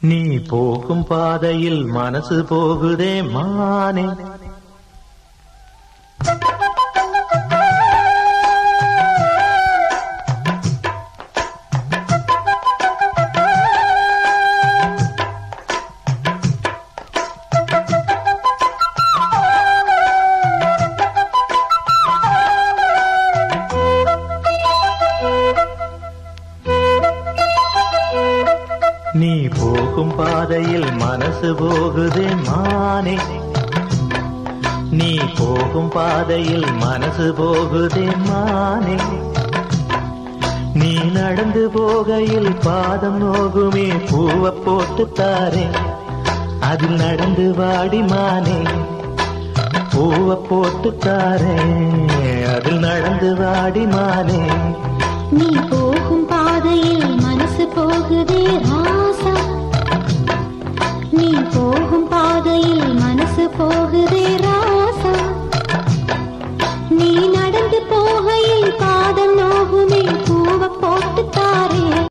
நீ போகும் பாதையில் மனசு போகுதே மானே நீ போகும் பாதையில் மனசு போகுதே மானே நீ போகும் பாதையில் மனசு போகுதே மானே நீ நடந்து போகையில் பாதம் நோகுமே பூவ போட்டு தாரே அதில் நடந்து வாடி மானே பூவ போட்டு தாரே அதில் நடந்து வாடி மானே நீ போகும் பாதையில் மனசு போகுதே ராசா நீ போகும் பாதையில் மனசு போகுதே